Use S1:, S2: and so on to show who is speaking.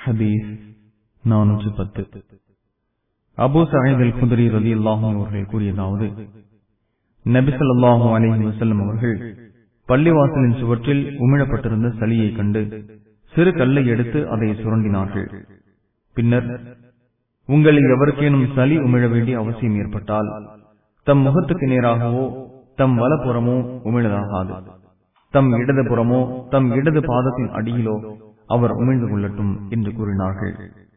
S1: ஹதீஸ் நானூற்று பத்து அபு சஹீத் குதிரி ரதி அல்லாஹும் அவர்கள் கூறியதாவது நபிசல்லாஹு அலஹி வசல்லம் அவர்கள் பள்ளிவாசலின் சுவற்றில் உமிழப்பட்டிருந்த சளியை கண்டு சிறு கல்லை எடுத்து அதை சுரண்டினார்கள் பின்னர் உங்களில் எவருக்கேனும் சளி உமிழ வேண்டிய அவசியம் ஏற்பட்டால் தம் முகத்துக்கு நேராகவோ தம் வலப்புறமோ உமிழதாகாது தம் இடது புறமோ தம் இடது பாதத்தின் அடியிலோ அவர் உமிழ்ந்து கொள்ளட்டும் என்று கூறினார்கள்